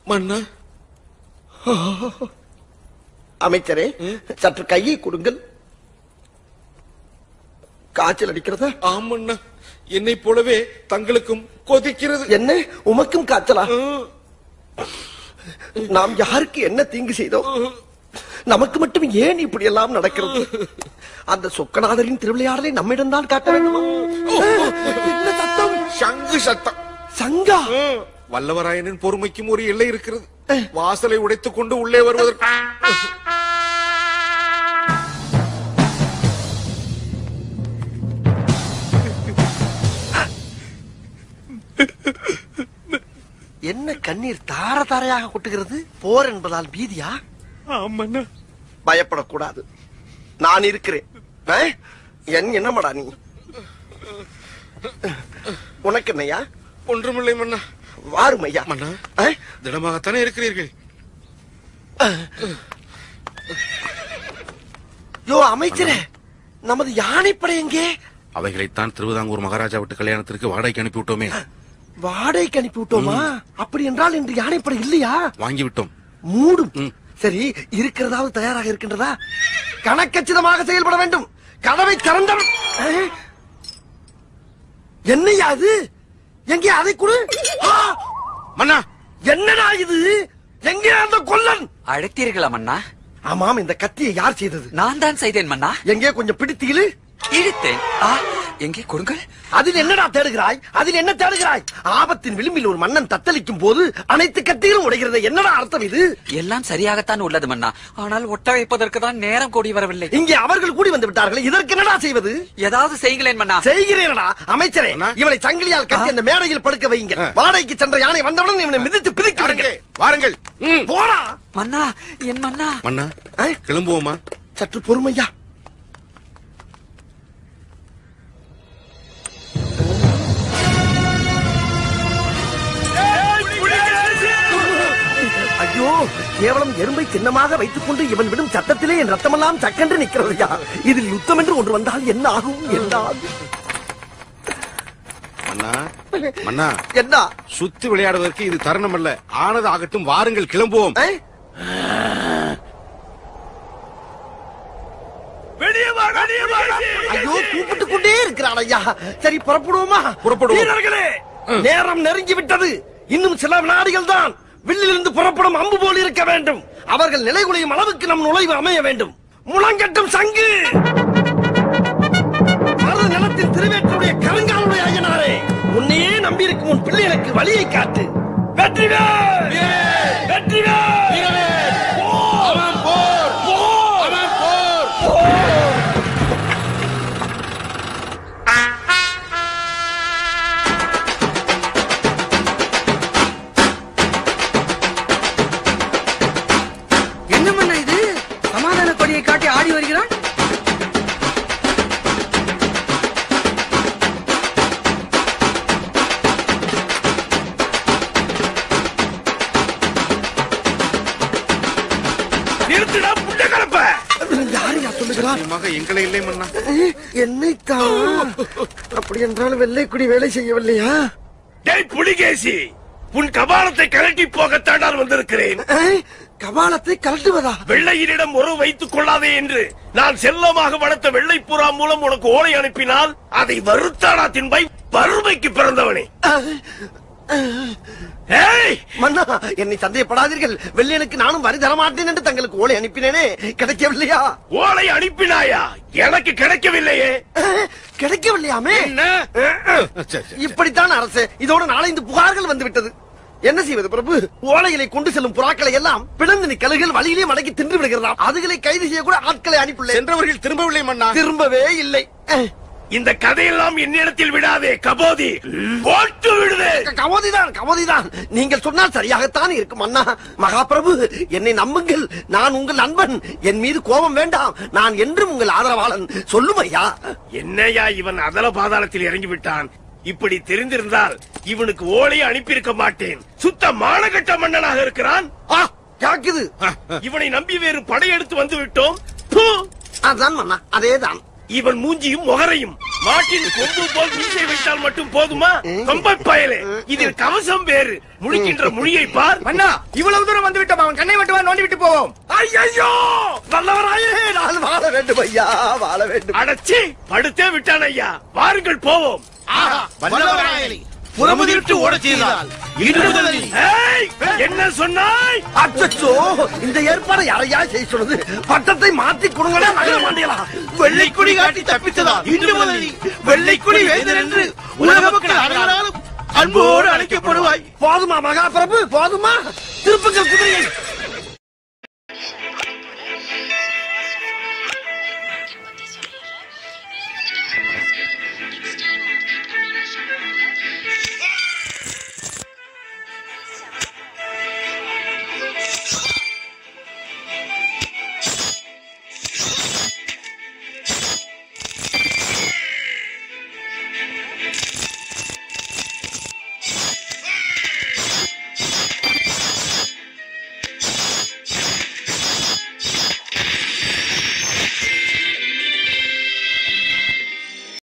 மன்னா அமைச்சரே சற்று கையை கொடுங்கள் காய்ச்சல் அடிக்கிறதா ஆமண்ணா என்னை போலவே தங்களுக்கும் கொதிக்கிறது என்ன உமக்கும் காய்ச்சலா ம், நாம் யாருக்கு என்ன தீங்கு செய்தோம் நமக்கு மட்டும் ஏன் இப்படி எல்லாம் நடக்கிறது அந்த சொக்கநாதரின் திருவிளையாடலை நம்மிடம்தான் காட்ட வேண்டுமா என்ன சத்தம் சங்கு சத்தம் சங்கா ம், வல்லவராயனின் பொறுமைக்கும் ஒரு எல்லை இருக்கிறது வாசலை உடைத்துக் கொண்டு உள்ளே வருவதற்கு என்ன கண்ணீர் தார தாரையாக கொட்டுகிறது போர் என்பதால் பீதியா ஆமண்ணா பயப்படக்கூடாது நான் இருக்கிறேன் ஆ? என் என்னமடா நீ உனக்கு என்னையா ஒன்றுமில்லை மன்னா வாரும் ஐயா மன்னா ஆ? திடமாகத்தானே இருக்கிறீர்கள் யோ அமைச்சரே நமது யானைப்படை எங்கே அவைகளைத்தான் திருவிதாங்கூர் மகாராஜா விட்டு கல்யாணத்திற்கு வாடகைக்கு அனுப்பிவிட்டோமே வாடகைக்கு அனுப்பி விட்டோமா அப்படி என்றால் இன்று யானைப்படை இல்லையா வாங்கி விட்டோம் மூடும் ம். சரி இருக்கிறதாவது தயாராக இருக்கின்றதா கணக்கச்சிதமாக செயல்பட வேண்டும் கதவை திறந்தவன் ஆ? என்னையா அது எங்கே அதை கொடு ஆ! மன்னா என்னடா இது எங்கே அந்த கொல்லன் அழைத்தீர்களா மன்னா ஆமாம் இந்த கத்தியை யார் செய்தது நான் தான் செய்தேன் மன்னா எங்கே கொஞ்சம் பிடித்தீங்களு இழுத்தேன் ஆ எங்கே கொடுங்கள் அதில் என்னடா தேடுகிறாய் அதில் என்ன தேடுகிறாய் ஆபத்தின் விளிம்பில் ஒரு மன்னன் தத்தளிக்கும் போது அனைத்து கத்திகளும் உடைகிறது என்னடா அர்த்தம் இது எல்லாம் சரியாகத்தான் உள்ளது மன்னா ஆனால் ஒட்ட வைப்பதற்கு தான் நேரம் கூடி வரவில்லை இங்கே அவர்கள் கூடி வந்து விட்டார்கள் இதற்கு என்னடா செய்வது ஏதாவது செய்யுங்களேன் மன்னா செய்கிறேனடா அமைச்சரே அண்ணா. இவனை சங்கிலியால் கட்டி அந்த மேடையில் படுக்க வைங்க வாடகைக்கு சென்ற யானை வந்தவுடன் இவனை மிதித்து பிதிக்கு விடுங்க வாருங்கள் ம். போடா மன்னா என் மன்னா மன்னா ஆ? கிளம்புவோமா சற்று பொறுமையா ஐயோ கேவலம் எறும்பை சின்னமாக வைத்துக் கொண்டு இவன் விடும் சத்தத்திலே என் ரத்தமெல்லாம் சக்கென்று நிற்கிறதையா இதில் யுத்தம் என்று ஒன்று வந்தால் என்ன ஆகும் என்ன ஆகும் மன்னா மன்னா என்ன சுத்தி விளையாடுவதற்கு இது தருணம் அல்ல ஆனது ஆகட்டும் வாருங்கள் கிளம்புவோம் ஆ? ஐயோ கூப்பிட்டு கொண்டே இருக்கிறான் ஐயா சரி புறப்படுவோமா புறப்படுவோம். வீரர்களே நேரம் நெருங்கி விட்டது இன்னும் சில வினாடிகள் தான் வில்லிலிருந்து புறப்படும் அம்பு போல் இருக்க வேண்டும் அவர்கள் நிலைகுலையும் அளவுக்கு நம் நுழைவு அமைய வேண்டும் முழங்கட்டும் சங்கு மருத நிலத்தின் திருவேற்றுடைய கருங்காலுடைய ஐயனாரே உன்னையே நம்பியிருக்கும் உன் பிள்ளைகளுக்கு வழியை காட்டு வெற்றிவேல் வெற்றிவேல் போர்! போர்! என்ன மன்னா இது சமாதான கொடியை காட்டி ஆடி வருகிறான் நிறுத்துடா புண்ட கலப்ப யாரையா சொல்லுகிறார் நிச்சயமாக எங்களை இல்லை மன்னா என்னைத்தான் அப்படி என்றால் வெள்ளைக்குடி வேலை செய்யவில்லையா டேய் புலிகேசி உன் கபாலத்தை கழட்டி போகத்தான் நான் வந்திருக்கிறேன் ஏய், கபாலத்தை கழட்டுவதா வெள்ளையனிடம் உறவு வைத்துக் கொள்ளாதே என்று நான் செல்லமாக வளர்த்த வெள்ளை புறா மூலம் உனக்கு ஓலை அனுப்பினால் அதை வருத்தாடா தின்பாய் வறுமைக்கு பிறந்தவனே ஏய் மன்னா என்னை சந்தேகப்படாதீர்கள் வெள்ளையனுக்கு நானும் வரி தரமாட்டேன் என்று தங்களுக்கு ஓலை அனுப்பினேனே கிடைக்கவில்லையா ஓலை அனுப்பினாயா எனக்கு கிடைக்கவில்லையே ஏய், கிடைக்கவில்லையாமே என்ன சரி, சரி. இப்படித்தான் அரசு இதோடு நாலந்து புகார்கள் வந்து விட்டது என்ன செய்வது பிரபு ஓலைகளை கொண்டு செல்லும் புறாக்களை எல்லாம் பிளந்து கழுகுகள் வழியிலே மடக்கி தின்று விடுகிறதாம் அதுகளை கைது செய்ய கூட ஆட்களை அனுப்பிள்ளேன் சென்றவர்கள் திரும்பவில்லை மன்னா திரும்பவே இல்லை அஹ், இந்த கதையெல்லாம் என்னிடத்தில் விடாதே கபோதி போட்டு விடுதே க- கமோதிதான் கமோதிதான் நீங்கள் சொன்னால் சரியாகத்தான் இருக்கும் அண்ணா மகாபிரபு என்னை நம்புங்கள் நான் உங்கள் நண்பன் என் மீது கோபம் வேண்டாம் நான் என்றும் உங்கள் ஆதரவாளன் சொல்லும் ஐயா என்னையா இவன் அதல பாதாளத்தில் இறங்கி விட்டான் இப்படி தெரிந்திருந்தால் இவனுக்கு ஓலையை அனுப்பியிருக்க மாட்டேன் சுத்த மானகட்ட மன்னனாக இருக்கிறான் ஆ கேக்குது இவனை நம்பி வேறு படையெடுத்து வந்து விட்டோம் ப்பு! அதான் மன்னா அதேதான் இவன் மூஞ்சியும் முகரையும் மாட்டின் கொம்பு போல் மீசை வைத்தால் மட்டும் போதுமா கொம்பை பயலே இதில் கவசம் வேறு முழிக்கின்ற மொழியை பார் மன்னா இவ்வளவு தூரம் வந்து விட்டோம் அவன் கண்ணை மட்டும் நோண்டி விட்டு போவோம் ஐயோ நல்லவராயே நான் வாழ வேண்டும் ஐயா வாழ வேண்டும் அடச்சி படுத்தே விட்டான் ஐயா வாருங்கள் போவோம் வல்லவராயலி புறமுதிர்த்து ஓடச் செய்தால் இன்று முதல் ஏய், என்ன சொன்னாய் அச்சோ இந்த ஏற்பாடு யாரையா செய்ய சொல்லுது பட்டத்தை மாத்தி கொடுங்களா நகர மாட்டீங்களா வெள்ளைக்குடி காட்டி தப்பித்ததா இன்று முதல் வெள்ளைக்குடி வேந்தர் என்று உலக மக்கள் அனைவராலும் அன்போடு அழைக்கப்படுவாய் போதுமா மகாபிரபு போதுமா திருப்புங்கள் குதிரையை